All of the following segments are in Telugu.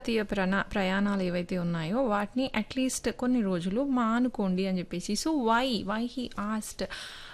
అంతర్జాతీయ ప్రనా ప్రయాణాలు ఏవైతే ఉన్నాయో వాటిని అట్లీస్ట్ కొన్ని రోజులు మానుకోండి అని చెప్పేసి so why why he asked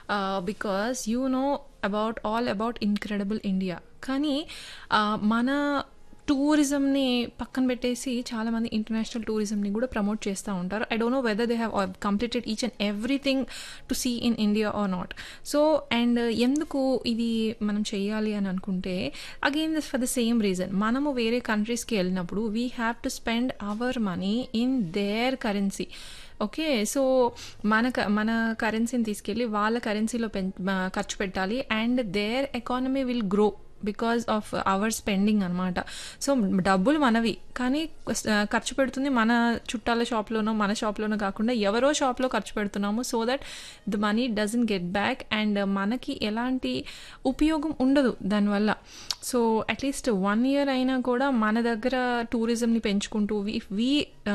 because you know about all about incredible India కానీ ఆ, మన టూరిజంని పక్కన పెట్టేసి చాలామంది ఇంటర్నేషనల్ టూరిజంని కూడా ప్రమోట్ చేస్తూ ఉంటారు I don't know whether they have completed each and everything to see in India or not so and ఎందుకు ఇది మనం చేయాలి అని అనుకుంటే again for the same reason మనము వేరే కంట్రీస్కి వెళ్ళినప్పుడు we have to spend our money in their currency okay so మన క- మన కరెన్సీని తీసుకెళ్ళి వాళ్ళ కరెన్సీలో పెం ఆ, ఖర్చు పెట్టాలి and their economy will grow because of our spending అనమాట సో డబ్బులు మనవి కానీ ఆ, ఖర్చు పెడుతుంది మన చుట్టాల షాప్లోనో మన షాప్లోనో కాకుండా ఎవరో షాప్లో ఖర్చు పెడుతున్నాము so that the money doesn't get back and మనకి ఎలాంటి ఉపయోగం ఉండదు దానివల్ల సో అట్లీస్ట్ వన్ ఇయర్ అయినా కూడా మన దగ్గర టూరిజంని పెంచుకుంటూ if we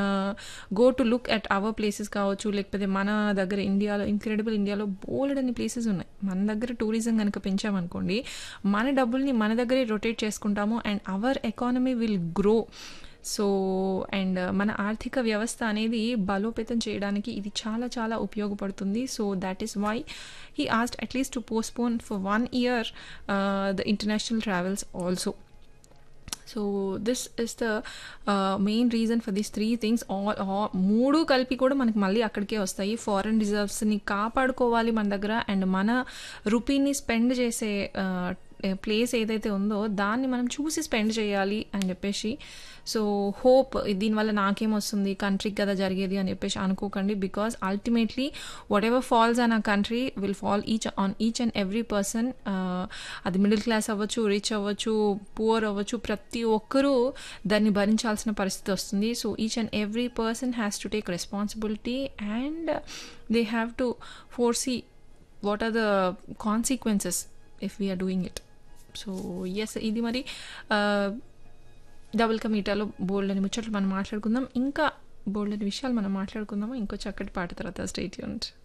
go to look at our places కావచ్చు లేకపోతే మన దగ్గర ఇండియాలో ఇన్క్రెడిబుల్ ఇండియాలో బోలెడని ప్లేసెస్ ఉన్నాయి మన దగ్గర టూరిజం కనుక పెంచామనుకోండి మన డబ్బుల్ని మన దగ్గరే రొటేట్ చేసుకుంటాము and our economy will grow so and మన ఆర్థిక వ్యవస్థ అనేది బలోపేతం చేయడానికి ఇది చాలా చాలా ఉపయోగపడుతుంది so that is why he asked at least to postpone for one year the international travels also so this is the main reason for these three things all మూడు కలిపి కూడా మనకి మళ్ళీ అక్కడికే వస్తాయి ఫారెన్ రిజర్వ్స్ని కాపాడుకోవాలి మన దగ్గర అండ్ మన రూపీని స్పెండ్ చేసే ప్లేస్ ఏదైతే ఉందో దాన్ని మనం చూసి స్పెండ్ చేయాలి అని చెప్పేసి సో హోప్ దీనివల్ల నాకేం వస్తుంది కంట్రీకి కదా జరిగేది అని చెప్పేసి అనుకోకండి because ultimately whatever falls on a country will fall each on each and every person అది మిడిల్ క్లాస్ అవ్వచ్చు రిచ్ అవ్వచ్చు పువర్ అవ్వచ్చు ప్రతి ఒక్కరూ దాన్ని భరించాల్సిన పరిస్థితి వస్తుంది so each and every person has to take responsibility and they have to foresee what are the consequences if we're doing it so yes ఇది మరి డబుల్ కమీటాలో బోల్డ్ అని ముచ్చట్లు మనం మాట్లాడుకుందాం ఇంకా బోల్డ్ అని విషయాలు మనం మాట్లాడుకుందాము ఇంకో చక్కటి పాట తర్వాత స్టేట్ యూనిట్